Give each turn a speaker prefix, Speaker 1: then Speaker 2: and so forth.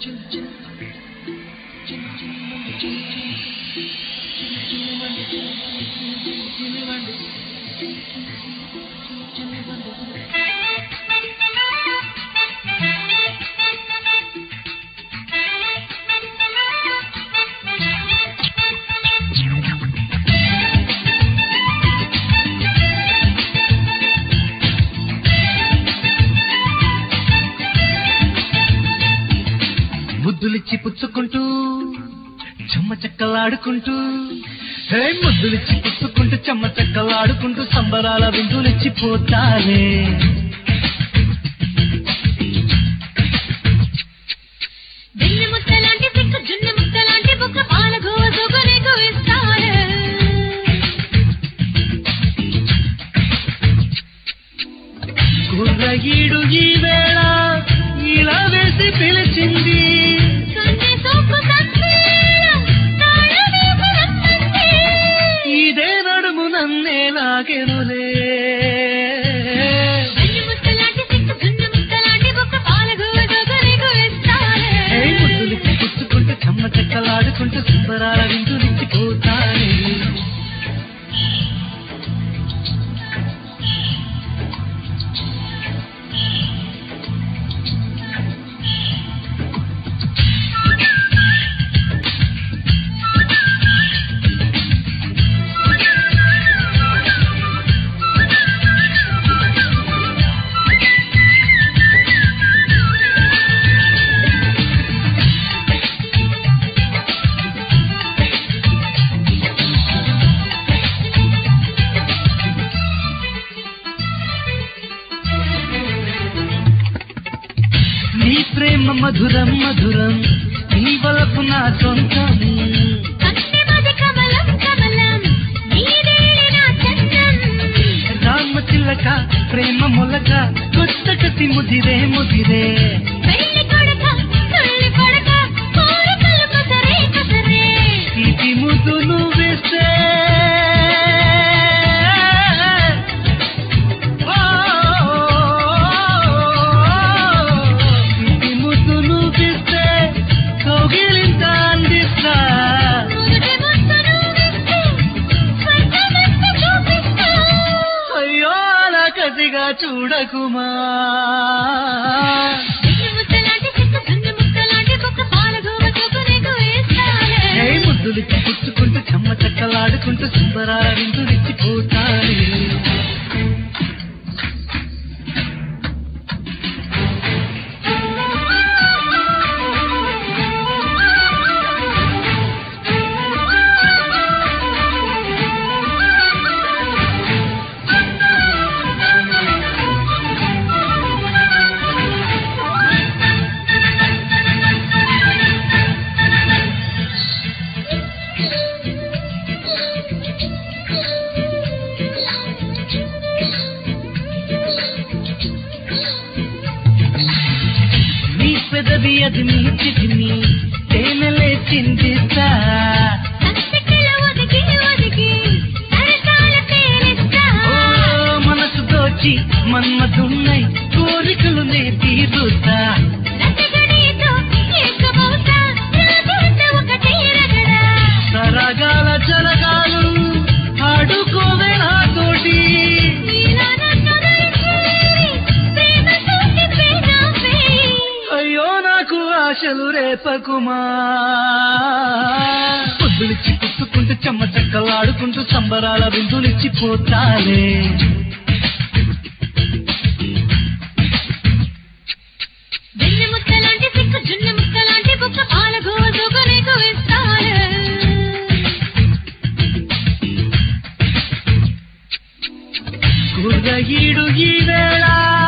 Speaker 1: ముద్దులిచ్చి పుచ్చుకుంటూ చెమ్మ చెక్కలాడుకుంటూ హే ముద్దులిచ్చి పుచ్చుకుంటూ చెమ్మ చెక్కలాడుకుంటూ సంబరాల విందులిచ్చి పోతాలే
Speaker 2: వెన్నె ముద్దలాంటి సిక్కు జున్నె ముద్దలాంటి బుక్క పాల గోసుకు నీకు ఇస్తాను
Speaker 1: కుర్రగీడు ఈ వేళ ఇలా వేసి పిలిచింది
Speaker 2: కన్నె సోపు కన్నీళ్ళ తాళమేపు రమ్మంది.
Speaker 1: ఇదే నడుము నన్నే నాకెనులే
Speaker 2: వెన్నె ముద్దలాంటి సిక్కు జున్నె ముద్దలాంటి బుక్క పాల గోసుకు నీకు ఇస్తాను
Speaker 1: హే ముద్దులిచ్చి పుచ్చుకుంటూ చెమ్మ చెక్కలాడుకుంటూ సంబరాల విందులిచ్చి పోతాలే నీ ప్రేమ మధురం మధురం నీ వలపు నా సొంతం
Speaker 2: కన్నె మది కమలం కమలం నీదే నా చందం
Speaker 1: రామ చిల్లక ప్రేమ మొలక కొత్త కసి ముదిరే ముదిరే
Speaker 2: పెళ్లి కొడక తల్లి కొడక కోరికలు కసరే కసరే
Speaker 1: ఇది ముద్దు నువ్వేస్తే ఇది ముద్దు నువ్విస్తే కౌగిలింత అందిస్తా
Speaker 2: మొదటి ముద్దు నువ్విస్తే స్వర్గమంతా చూపిస్తా
Speaker 1: అయ్యో అలా కసిగా చూడకుమా
Speaker 2: వెన్నె ముద్దలాంటి సిక్కు జున్నె ముద్దలాంటి బుక్క పాల గోవ చూపు నీకు వేస్తాలే
Speaker 1: ఏ ముద్దులిచ్చి పుచ్చుకుంటూ చెమ్మ చెక్కలాడుకుంటూ సుందరాల విందులిచ్చి పోతాయి నీ పెదవి అది నీ చిటిని తేనెలే చిందిస్తా
Speaker 2: సంచికల ఒదిగి ఒదిగి సరసాల పేరిస్తా
Speaker 1: ఓ మనసు దోచి మన్మధున్నై కోరికలు నే తీరుస్తా
Speaker 2: రసగడీతో ఏకమవుతా రాజంతా ఒకటే రగడా
Speaker 1: సరగాల జలగాలు ఆడుకోవే నాతోటి
Speaker 2: నీలా నన్ను నడిచేరి ప్రేమ తోటి ప్రేమాపే
Speaker 1: అయ్యో నాకు ఆశలు రేపకుమా పొద్దులిచ్చి పుచ్చుకుంటూ చెమ్మ చెక్కలాడుకుంటూ సంబరాల విందులిచ్చి పోతాలే
Speaker 2: వెన్నె ముక్కలాంటి సిక్కు జున్నె ముక్కలాంటి బుక్క పాల గోసుకు నీకు ఇస్తాను
Speaker 1: కుర్రగీడు ఈ వేళ